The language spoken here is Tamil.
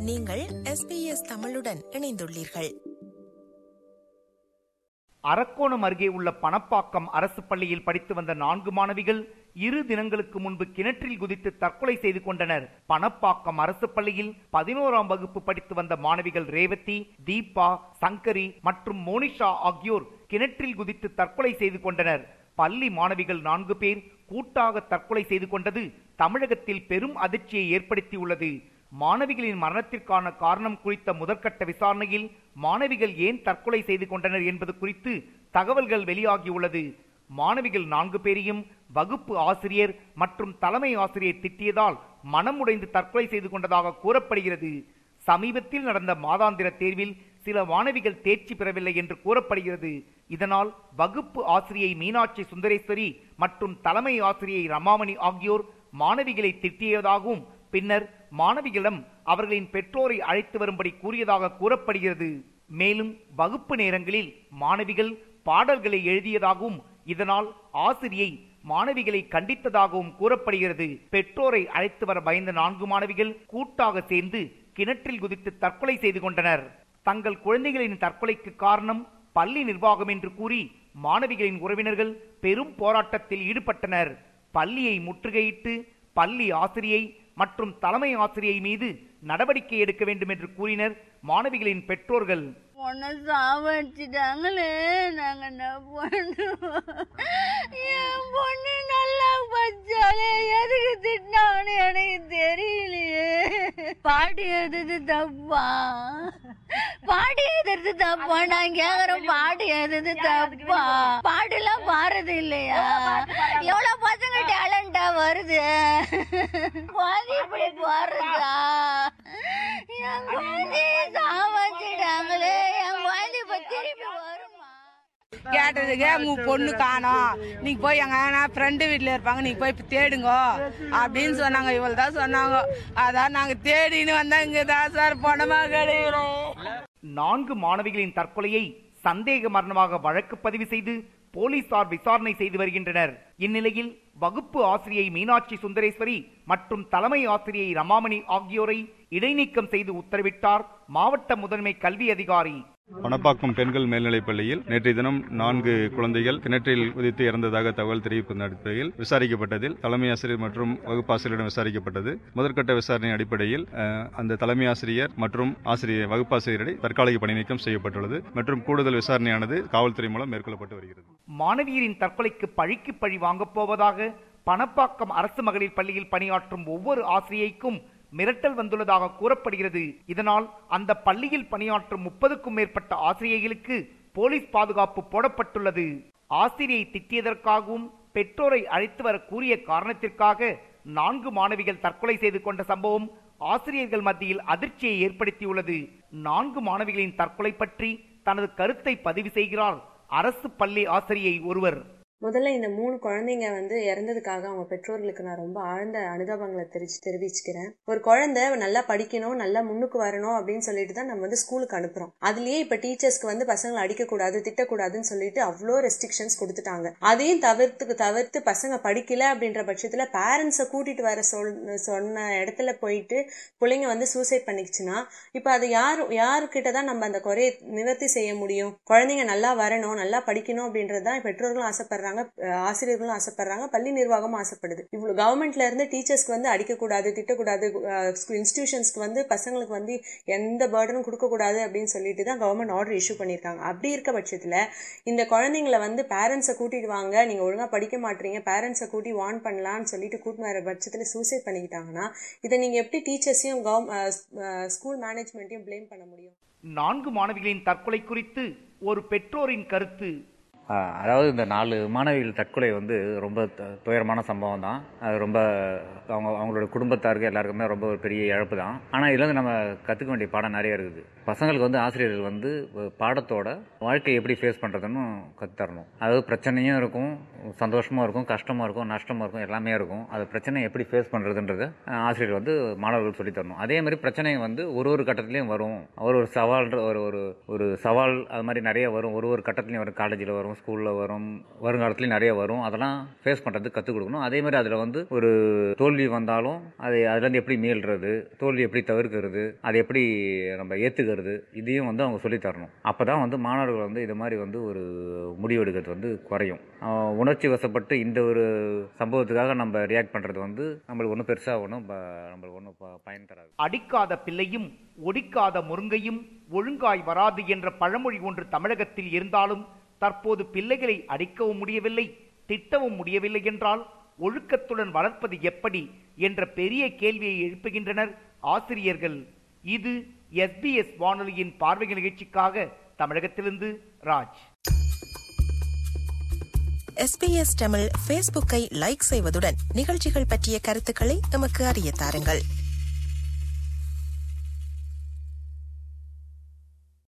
நீங்கள் எஸ்பிஎஸ் தமிழுடன் இணைந்துள்ளீர்கள் அரக்கோணம் அருகே உள்ள பணப்பாக்கம் அரசு பள்ளியில் படித்து வந்த நான்கு மாணவிகள் இரு தினங்களுக்கு முன்பு கிணற்றில் குதித்து தற்கொலை செய்து கொண்டனர் பணப்பாக்கம் அரசு பள்ளியில் பதினோராம் வகுப்பு படித்து வந்த மாணவிகள் ரேவதி தீபா சங்கரி மற்றும் மோனிஷா ஆகியோர் கிணற்றில் குதித்து தற்கொலை செய்து கொண்டனர் பள்ளி மாணவிகள் நான்கு பேர் கூட்டாக தற்கொலை செய்து கொண்டது தமிழகத்தில் பெரும் அதிர்ச்சியை ஏற்படுத்தியுள்ளது மாணவிகளின் மரணத்திற்கான காரணம் குறித்த முதற்கட்ட விசாரணையில் மாணவிகள் ஏன் தற்கொலை செய்து கொண்டனர் என்பது குறித்து தகவல்கள் வெளியாகியுள்ளது மாணவிகள் நான்கு பேரையும் வகுப்பு ஆசிரியர் மற்றும் தலைமை ஆசிரியர் திட்டியதால் மனமுடைந்து தற்கொலை செய்து கொண்டதாக கூறப்படுகிறது சமீபத்தில் நடந்த மாதாந்திர தேர்வில் சில மாணவிகள் தேர்ச்சி பெறவில்லை என்று கூறப்படுகிறது இதனால் வகுப்பு ஆசிரியை மீனாட்சி சுந்தரேஸ்வரி மற்றும் தலைமை ஆசிரியை ரமாமணி ஆகியோர் மாணவிகளை திட்டியதாகவும் பின்னர் மாணவிகளிடம் அவர்களின் பெற்றோரை அழைத்து வரும்படி கூறியதாக கூறப்படுகிறது மேலும் வகுப்பு நேரங்களில் மாணவிகள் பாடல்களை எழுதியதாகவும் இதனால் ஆசிரியை மாணவிகளை கண்டித்ததாகவும் கூறப்படுகிறது பெற்றோரை அழைத்து வர பயந்த நான்கு மாணவிகள் கூட்டாக சேர்ந்து கிணற்றில் குதித்து தற்கொலை செய்து கொண்டனர் தங்கள் குழந்தைகளின் தற்கொலைக்கு காரணம் பள்ளி நிர்வாகம் என்று கூறி மாணவிகளின் உறவினர்கள் பெரும் போராட்டத்தில் ஈடுபட்டனர் பள்ளியை முற்றுகையிட்டு பள்ளி ஆசிரியை மற்றும் தலைமை ஆசிரியை மீது நடவடிக்கை எடுக்க வேண்டும் என்று கூறினர் மாணவிகளின் பெற்றோர்கள் பொண்ணை சாவடிச்சிட்டாங்களே நாங்க என்ன பண்ணுவோம் என் பொண்ணு நல்லா பச்சாலே எதுக்கு திட்டினாங்கன்னு எனக்கு தெரியலையே பாட்டி எதுது தப்பா பாட்டி எதிர்த்து தப்பா நான் கேக்குறேன் பாட்டி எதிர்த்து தப்பா பாட்டுலாம் பாடுறது இல்லையா எவ்வளவு பசங்க டேலண்டா வருது பாதி இப்படி பாடுறதா என் குழந்தைய சாவச்சிட்டாங்களே என் குழந்தை இப்ப திருப்பி வருமா கேட்டதுக்கு உங்க பொண்ணு காணோம் நீங்க போய் எங்க ஃப்ரெண்டு வீட்ல இருப்பாங்க நீங்க போய் தேடுங்க அப்படின்னு சொன்னாங்க இவள் தான் சொன்னாங்க அதான் நாங்க தேடின்னு வந்தா இங்கதான் சார் பணமா கிடைக்கிறோம் நான்கு மாணவிகளின் தற்கொலையை சந்தேக மரணமாக வழக்கு பதிவு செய்து போலீசார் விசாரணை செய்து வருகின்றனர் இந்நிலையில் வகுப்பு ஆசிரியை மீனாட்சி சுந்தரேஸ்வரி மற்றும் தலைமை ஆசிரியை ரமாமணி ஆகியோரை இடைநீக்கம் செய்து உத்தரவிட்டார் மாவட்ட முதன்மை கல்வி அதிகாரி பணப்பாக்கம் பெண்கள் மேல்நிலைப் பள்ளியில் நேற்றைய தினம் நான்கு குழந்தைகள் கிணற்றில் குதித்து இறந்ததாக தகவல் தெரிவிப்பதன் அடிப்படையில் விசாரிக்கப்பட்டதில் தலைமை ஆசிரியர் மற்றும் வகுப்பாசிரியரிடம் விசாரிக்கப்பட்டது முதற்கட்ட விசாரணை அடிப்படையில் அஹ், அந்த தலைமை ஆசிரியர் மற்றும் ஆசிரியர் வகுப்பாசிரியரை தற்காலிக பணி நீக்கம் செய்யப்பட்டுள்ளது மற்றும் கூடுதல் விசாரணையானது காவல்துறை மூலம் மேற்கொள்ளப்பட்டு வருகிறது மாணவியரின் தற்கொலைக்கு பழிக்கு பழி வாங்கப் போவதாக பணப்பாக்கம் அரசு மகளிர் பள்ளியில் பணியாற்றும் ஒவ்வொரு ஆசிரியைக்கும் மிரட்டல் வந்துள்ளதாக கூறப்படுகிறது இதனால் அந்த பள்ளியில் பணியாற்றும் முப்பதுக்கும் மேற்பட்ட ஆசிரியர்களுக்கு போலீஸ் பாதுகாப்பு போடப்பட்டுள்ளது ஆசிரியை திட்டியதற்காகவும் பெற்றோரை அழைத்து வர கூறிய காரணத்திற்காக நான்கு மாணவிகள் தற்கொலை செய்து கொண்ட சம்பவம் ஆசிரியர்கள் மத்தியில் அதிர்ச்சியை ஏற்படுத்தியுள்ளது நான்கு மாணவிகளின் தற்கொலை பற்றி தனது கருத்தை பதிவு செய்கிறார் அரசு பள்ளி ஆசிரியை ஒருவர் முதல்ல இந்த மூணு குழந்தைங்க வந்து இறந்ததுக்காக அவங்க பெற்றோர்களுக்கு நான் ரொம்ப ஆழ்ந்த அனுதாபங்களை தெரிவிச்சு தெரிவிச்சுக்கிறேன் ஒரு குழந்தை நல்லா படிக்கணும் நல்லா முன்னுக்கு வரணும் அப்படின்னு சொல்லிட்டு தான் நம்ம வந்து ஸ்கூலுக்கு அனுப்புறோம் அதுலயே இப்ப டீச்சர்ஸ்க்கு வந்து பசங்களை அடிக்கக்கூடாது திட்டக்கூடாதுன்னு சொல்லிட்டு அவ்வளோ ரெஸ்ட்ரிக்ஷன்ஸ் கொடுத்துட்டாங்க அதையும் தவிர்த்து தவிர்த்து பசங்க படிக்கல அப்படின்ற பட்சத்துல பேரண்ட்ஸை கூட்டிட்டு வர சொல் சொன்ன இடத்துல போயிட்டு பிள்ளைங்க வந்து சூசைட் பண்ணிக்கிச்சுன்னா இப்ப அது யாரு யாருக்கிட்ட தான் நம்ம அந்த குறையை நிவர்த்தி செய்ய முடியும் குழந்தைங்க நல்லா வரணும் நல்லா படிக்கணும் அப்படின்றது தான் பெற்றோர்களும் ஆசைப்படுறாங்க அஹ் ஆசிரியர்களும் ஆசைப்படுறாங்க பள்ளி நிர்வாகமும் ஆசைப்படுது இவ்வளவு கவர்மெண்ட்ல இருந்து டீச்சர்ஸ்க்கு வந்து அடிக்கக்கூடாது திட்டக்கூடாது இன்ஸ்டிடியூஷன்ஸ்க்கு வந்து பசங்களுக்கு வந்து எந்த பேர்டனும் கொடுக்கக்கூடாது அப்படின்னு சொல்லிட்டு தான் கவர்மெண்ட் ஆர்டர் இஷ்யூ பண்ணியிருக்காங்க அப்படி இருக்க பட்சத்துல இந்த குழந்தைங்களை வந்து பேரண்ட்ஸை கூட்டிட்டு வாங்க நீங்க ஒழுங்கா படிக்க மாட்டீங்க பேரண்ட்ஸை கூட்டி வார்ன் பண்ணலாம்னு சொல்லிட்டு கூட்டிட்டு வர பட்சத்துல சூசைட் பண்ணிக்கிட்டாங்கன்னா இதை நீங்க எப்படி டீச்சர்ஸையும் ஸ்கூல் மேனேஜ்மெண்ட்டையும் ப்ளேம் பண்ண முடியும் நான்கு மாணவிகளின் தற்கொலை குறித்து ஒரு பெற்றோரின் கருத்து ஆஹ் அதாவது இந்த நாலு மாணவிகள் தற்கொலை வந்து ரொம்ப த- துயரமான சம்பவம் தான் அது ரொம்ப அவங்க அவங்களோட குடும்பத்தாருக்கு எல்லாருக்குமே ரொம்ப ஒரு பெரிய இழப்பு தான் ஆனால் இதுல இருந்து நம்ம கற்றுக்க வேண்டிய பாடம் நிறைய இருக்குது பசங்களுக்கு வந்து ஆசிரியர்கள் வந்து ஒரு பாடத்தோட வாழ்க்கையை எப்படி ஃபேஸ் பண்ணுறதுன்னு கற்றுத்தரணும் அதாவது பிரச்சனையும் இருக்கும் சந்தோஷமும் இருக்கும் கஷ்டமும் இருக்கும் நஷ்டமும் இருக்கும் எல்லாமே இருக்கும் அது பிரச்சனையை எப்படி ஃபேஸ் பண்ணுறதுன்றத ஆசிரியர் வந்து மாணவர்களுக்கு சொல்லித் தரணும் அதே மாதிரி பிரச்சனை வந்து ஒரு ஒரு கட்டத்துலையும் வரும் ஒரு ஒரு சவால் ஒரு ஒரு ஒரு சவால் அது மாதிரி நிறைய வரும் ஒரு ஒரு கட்டத்துலையும் வரும் காலேஜில் வரும் ஸ்கூலில் வரும் வருங்காலத்துலேயும் நிறைய வரும் அதெல்லாம் ஃபேஸ் பண்ணுறதுக்கு கற்றுக் கொடுக்கணும் அதே மாதிரி அதில் வந்து ஒரு தோல்வி வந்தாலும் அதை அதுலேருந்து எப்படி மீள்றது தோல்வி எப்படி தவிர்க்கிறது அதை எப்படி நம்ம ஏற்றுக்கிறது இதையும் வந்து அவங்க சொல்லித் தரணும் அப்போ தான் வந்து மாணவர்கள் வந்து இது மாதிரி வந்து ஒரு முடிவெடுக்கிறது வந்து குறையும் ஆஹ் உணர்ச்சி வசப்பட்டு இந்த ஒரு சம்பவத்துக்காக நம்ம ரியாக்ட் பண்ணுறது வந்து நம்மளுக்கு ஒன்றும் பெருசாக ஒன்றும் நம்மளுக்கு ஒன்றும் பயன் தராது அடிக்காத பிள்ளையும் ஒடிக்காத முருங்கையும் ஒழுங்காய் வராது என்ற பழமொழி ஒன்று தமிழகத்தில் இருந்தாலும் தற்போது பிள்ளைகளை அடிக்கவும் முடியவில்லை திட்டவும் முடியவில்லை என்றால் ஒழுக்கத்துடன் வளர்ப்பது எப்படி என்ற பெரிய கேள்வியை எழுப்புகின்றனர் ஆசிரியர்கள் இது எஸ்பிஎஸ் வானொலியின் பார்வை நிகழ்ச்சிக்காக தமிழகத்திலிருந்து ராஜ் எஸ்பிஎஸ் தமிழ் ஃபேஸ்புக்கை லைக் செய்வதுடன் நிகழ்ச்சிகள் பற்றிய கருத்துக்களை எமக்கு அறிய தாருங்கள்